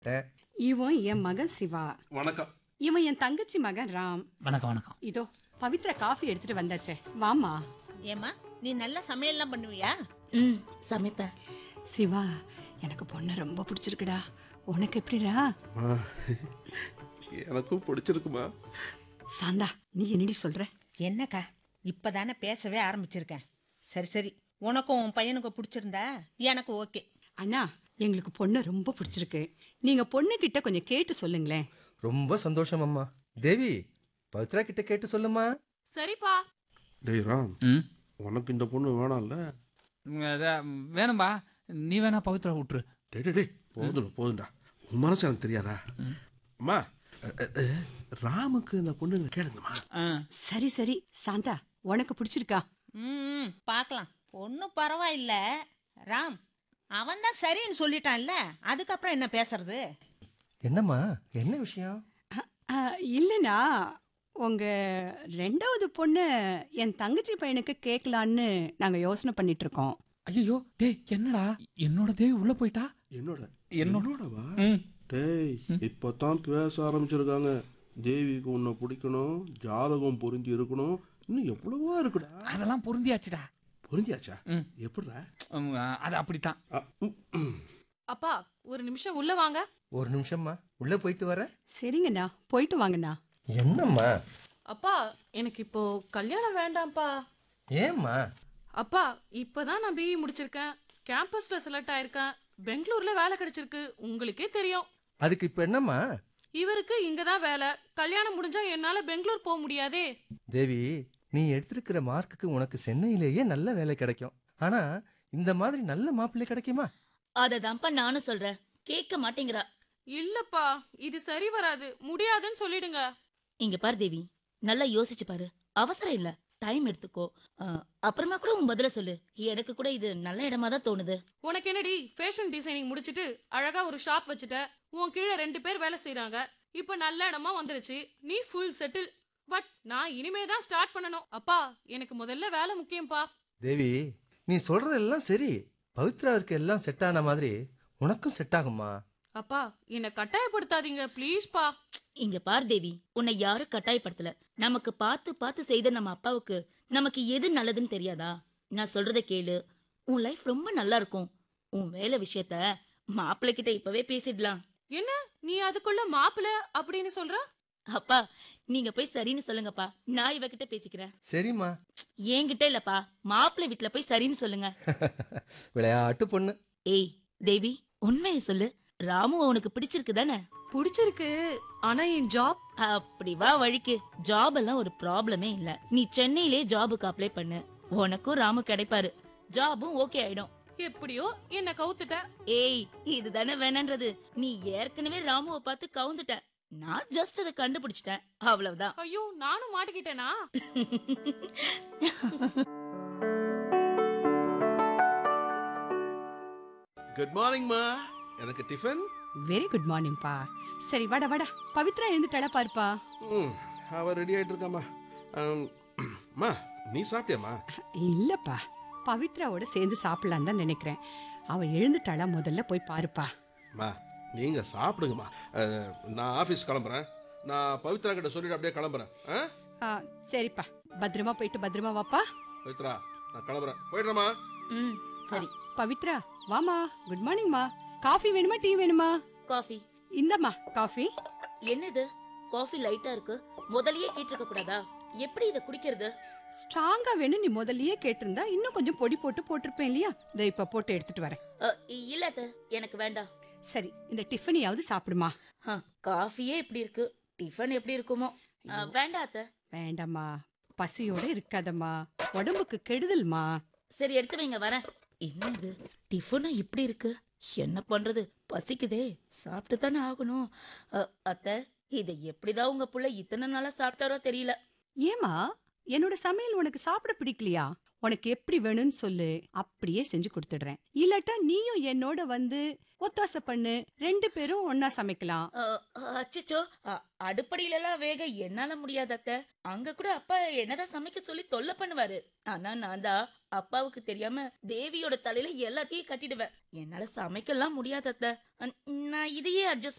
இவன் என் மகன் சிவா வணக்கம் இவன் என் தங்கச்சி மகன் ராம் வணக்கம் வணக்கம் இதோ பவித்ரா காஃபி எடுத்துட்டு வந்தாச்சே வாமா ஏம்மா நீ நல்லா சமையல்லாம் பண்ணுவியா ம் சமைப்பேன் சிவா எனக்கு பொண்ணு ரொம்ப பிடிச்சிருக்குடா உனக்கு எப்படிடா அம்மா, எனக்கும் பிடிச்சிருக்குமா சாந்தா நீ என்னடி சொல்ற என்னக்கா இப்பதானே பேசவே ஆரம்பிச்சிருக்கேன் சரி சரி உனக்கும் உன் பையனுக்கும் பிடிச்சிருந்தா எனக்கு ஓகே அண்ணா எங்களுக்கு பொண்ணு ரொம்ப பிடிச்சிருக்கு நீங்க பொண்ணு கிட்ட கொஞ்சம் கேட்டு சொல்லுங்களேன் ரொம்ப சந்தோஷம் அம்மா தேவி பவித்ரா கிட்ட கேட்டு சொல்லுமா சரிப்பா டேய் ராம் ம் உனக்கு இந்த பொண்ணு வேணாம்ல ம், அதான், வேணும்பா நீ வேணா பவித்ரா விட்டுரு டேய் டேய், டேய் போதும் போதும்டா உன் மனசு எனக்கு தெரியாதா அம்மா அ, அ, அ, ராமுக்கு இந்த பொண்ணு கேளுங்கம்மா ஆ, சரி சரி சாந்தா உனக்கு பிடிச்சிருக்கா ம் பார்க்கலாம் ஒன்றும் பரவாயில்ல ராம் அவன் தான் சரின்னு சொல்லிட்டான்ல அதுக்கப்புறம் என்ன பேசுறது என்னம்மா என்ன விஷயம் அ, அ, இல்லைண்ணா உங்க ரெண்டாவது பொண்ணு என் தங்கச்சி பையனுக்கு கேட்கலான்னு நாங்க யோசனை பண்ணிட்டு இருக்கோம் ஐயோ டேய் என்னடா என்னோட தேவி உள்ள போயிட்டா என்னோட என்னோட- என்னோடவா ம் டேய் இப்பதான் பேச ஆரம்பிச்சிருக்காங்க தேவிக்கு உன்னை பிடிக்கணும் ஜாதகம் புரிஞ்சு இருக்கணும் இன்னும் எவ்வளவோ இருக்குடா அதெல்லாம் பொருந்தியாச்சுடா புரிஞ்சாச்சா ம். எப்படிடா ம், அது அப்படித்தான் அ, ம், ம். அப்பா ஒரு நிமிஷம் உள்ள வாங்க ஒரு நிமிஷம்மா உள்ள போயிட்டு வர சரிங்கண்ணா போயிட்டு வாங்கண்ணா என்னம்மா அப்பா எனக்கு இப்போ கல்யாணம் வேண்டாம்ப்பா ஏம்மா அப்பா இப்பதான் நான் பிஇ முடிச்சிருக்கேன் கேம்பஸ்ல செலக்ட் ஆயிருக்கேன் பெங்களூர்ல வேலை கிடைச்சிருக்கு உங்களுக்கே தெரியும் அதுக்கு இப்ப என்னம்மா இவருக்கு இங்க தான் வேலை கல்யாணம் முடிஞ்சா என்னால பெங்களூர் போக முடியாதே தேவி நீ எடுத்திருக்கிற மார்க்குக்கு உனக்கு சென்னையிலேயே நல்ல வேலை கிடைக்கும் ஆனா இந்த மாதிரி நல்ல மாப்பிள்ளை கிடைக்குமா அததான்ப்பா நானும் சொல்றேன் கேட்க மாட்டேங்கிறா இல்லப்பா இது சரி வராது முடியாதுன்னு சொல்லிடுங்க இங்க பாரு தேவி நல்லா யோசிச்சு பாரு அவசரம் இல்ல டைம் எடுத்துக்கோ ஆ, அப்புறமா கூட உன் பதில சொல்லு எனக்கு கூட இது நல்ல இடமா தான் தோணுது உனக்கு என்னடி ஃபேஷன் டிசைனிங் முடிச்சிட்டு அழகா ஒரு ஷாப் வச்சுட்ட உன் கீழே ரெண்டு பேர் வேலை செய்றாங்க இப்போ நல்ல இடமா வந்துருச்சு நீ ஃபுல் செட்டில் பட் நான் இனிமே தான் ஸ்டார்ட் பண்ணணும் அப்பா எனக்கு முதல்ல வேலை முக்கியம்ப்பா தேவி நீ சொல்றதெல்லாம் சரி பவித்ராவிற்கு எல்லாம் செட் ஆன மாதிரி உனக்கும் செட் ஆகுமா அப்பா என்னை கட்டாயப்படுத்தாதீங்க ப்ளீஸ்ப்பா இங்க பார் தேவி உன்னை யாரும் கட்டாயப்படுத்தல நமக்கு பார்த்து பார்த்து செய்த நம்ம அப்பாவுக்கு நமக்கு எது நல்லதுன்னு தெரியாதா நான் சொல்றத கேளு உன் லைஃப் ரொம்ப நல்லா இருக்கும் உன் வேலை விஷயத்த மாப்பிள்ளை கிட்ட இப்பவே பேசிடலாம் என்ன நீ அதுக்குள்ள மாப்பிள அப்படின்னு சொல்ற அப்பா நீங்க போய் சரின்னு சொல்லுங்கப்பா நான் இவகிட்ட பேசிக்கிறேன் சரிம்மா என்கிட்ட இல்லப்பா மாப்பிள்ளை வீட்ல போய் சரின்னு சொல்லுங்க விளையாட்டு பொண்ணு ஏய் தேவி உண்மையை சொல்லு ராமு உனக்கு பிடிச்சிருக்கு தானே பிடிச்சிருக்கு ஆனா என் ஜாப் அப்படி வா வழிக்கு ஜாப் எல்லாம் ஒரு ப்ராப்ளமே இல்ல நீ சென்னையிலே ஜாபுக்கு அப்ளை பண்ணு உனக்கும் ராமு கிடைப்பாரு ஜாபும் ஓகே ஆயிடும் எப்படியோ என்ன கவுத்துட்ட ஏய் இதுதானே வேணான்றது நீ ஏற்கனவே ராமுவை பார்த்து கவுந்துட்ட நான் ஜஸ்ட் அதை கண்டுபிடிச்சிட்டேன் அவ்வளவுதான் ஐயோ நானும் மாட்டிக்கிட்டேனா குட் மார்னிங்மா எனக்கு டிஃபன் வெரி குட் மார்னிங்ப்பா சரி வாடா வாடா பவித்ரா எழுந்துட்டாளா பாருப்பா ம் அவ ரெடி ஆயிட்டு இருக்காம்மா அம், அம்மா நீ சாப்பிட்டியாம்மா இல்லப்பா பவித்ராவோட சேர்ந்து சாப்பிடலான்னு தான் நினைக்கிறேன் அவ எழுந்துட்டாளா முதல்ல போய் பாருப்பா அம்மா நீங்க சாப்பிடுங்கம்மா அஹ், நான் ஆஃபீஸ் கிளம்புறேன் நான் பவித்ரா கிட்ட சொல்லிட்டு அப்படியே கிளம்புறேன் ஆ ஆ, சரிப்பா பத்திரமா போயிட்டு பத்திரமா வாப்பா பவித்ரா நான் கிளம்புறேன் போயிடுறேம்மா ம் சரி பவித்ரா வாமா குட் மார்னிங்மா காஃபி வேணுமா டீ வேணுமா காஃபி இந்தம்மா காஃபி என்னது காஃபி லைட்டா இருக்கு முதல்லயே கேட்டிருக்க கூடாதா எப்படி இத குடிக்கிறது ஸ்ட்ராங்கா வேணும் நீ முதல்லயே கேட்டிருந்தா இன்னும் கொஞ்சம் பொடி போட்டு போட்டிருப்பேன் இல்லையா இதை இப்ப போட்டு எடுத்துட்டு வரேன் அ, இல்ல அத்தை, எனக்கு வேண்டாம் சரி இந்த டிஃபனையாவது சாப்பிடுமா ஹ, காஃபியே இப்படி இருக்கு டிஃபன் எப்படி இருக்குமோ அ, வேண்டாம் அத்தை வேண்டாம்மா பசியோட இருக்காதம்மா உடம்புக்கு கெடுதல்மா சரி எடுத்து வைங்க வரேன் என்னது டிஃபனும் இப்படி இருக்கு என்ன பண்றது பசிக்குதே சாப்பிட்டு தானே ஆகணும் அ, அத்தை இதை எப்படிதான் உங்க புள்ள இத்தனை நாளா சாப்பிட்டாரோ தெரியல ஏமா என்னோட சமையல் உனக்கு சாப்பிட பிடிக்கலையா உனக்கு எப்படி வேணும்னு சொல்லு அப்படியே செஞ்சு கொடுத்துடுறேன் இல்லாட்டா நீயும் என்னோட வந்து ஒத்தாசை பண்ணு ரெண்டு பேரும் ஒன்னா சமைக்கலாம் அ, அச்சச்சோ அ, அடுப்படியில எல்லாம் வேக என்னால முடியாது அத்தை அங்க கூட அப்பா என்னதான் சமைக்க சொல்லி தொல்லை பண்ணுவாரு ஆனா நான் தான் அப்பாவுக்கு தெரியாம தேவியோட தலையில எல்லாத்தையும் கட்டிடுவேன் என்னால சமைக்கலாம் முடியாது அத்தை அ, நான் இதையே அட்ஜஸ்ட்